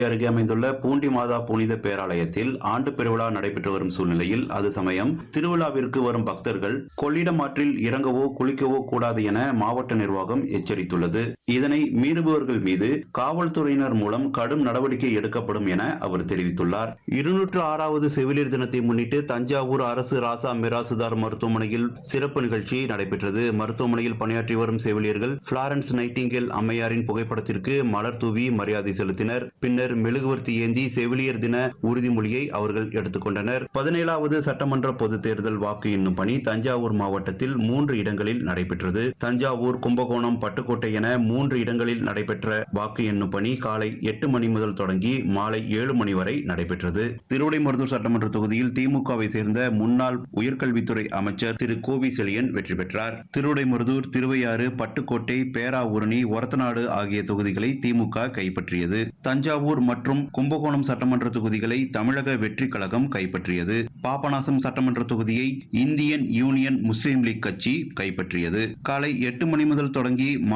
அருகே அமைந்துள்ள பூண்டி மாதா புனித பேராலயத்தில் ஆண்டு பெருவிழா நடைபெற்று வரும் சூழ்நிலையில் அது சமயம் திருவிழாவிற்கு வரும் பக்தர்கள் கொள்ளிடம் ஆற்றில் இறங்கவோ குளிக்கவோ கூடாது என மாவட்ட நிர்வாகம் எச்சரித்துள்ளது இதனை மீறுபவர்கள் மீது காவல்துறையினர் மூலம் கடும் நடவடிக்கை எடுக்கப்படும் என அவர் தெரிவித்துள்ளார் இருநூற்று ஆறாவது செவிலியர் தினத்தை முன்னிட்டு தஞ்சாவூர் அரசு ராசா மிராசுதார் மருத்துவமனையில் சிறப்பு நிகழ்ச்சி நடைபெற்றது மருத்துவமனையில் பணியாற்றி வரும் செவிலியர்கள் பிளாரன்ஸ் நைட்டிங்கேல் அம்மையாரின் புகைப்படத்திற்கு மலர் தூவி மரியாதை செலுத்தினர் பின்னர் மெழுகுவர்த்தி ஏந்தி செவிலியர் தின உறுதிமொழியை அவர்கள் எடுத்துக்கொண்டனர் பதினேழாவது சட்டமன்ற பொதுத் தேர்தல் வாக்கு எண்ணும் பணி தஞ்சாவூர் மாவட்டத்தில் மூன்று இடங்களில் நடைபெற்றது தஞ்சாவூர் கும்பகோணம் பட்டுக்கோட்டை என மூன்று இடங்களில் நடைபெற்ற வாக்கு எண்ணும் பணி காலை எட்டு மணி முதல் தொடங்கி மாலை ஏழு மணி வரை நடைபெற்றது திருவிடைமருதூர் சட்டமன்ற தொகுதியில் திமுகவை சேர்ந்த முன்னாள் உயர்கல்வித்துறை அமைச்சர் திரு கோவி செழியன் வெற்றி பெற்றார் திருவிடைமருதூர் திருவையாறு பட்டுக்கோட்டை பேராவூரணி ஒரத்தநாடு ஆகிய தொகுதிகளை திமுக கைப்பற்றியது தஞ்சாவூர் மற்றும் கும்பகோணம் சட்டமன்ற தொகுதிகளை தமிழக வெற்றி கழகம் கைப்பற்றியது பாபநாசம் சட்டமன்ற தொகுதியை இந்தியன் யூனியன் முஸ்லீம் லீக் கட்சி கைப்பற்றியது காலை எட்டு மணி முதல் தொடங்கி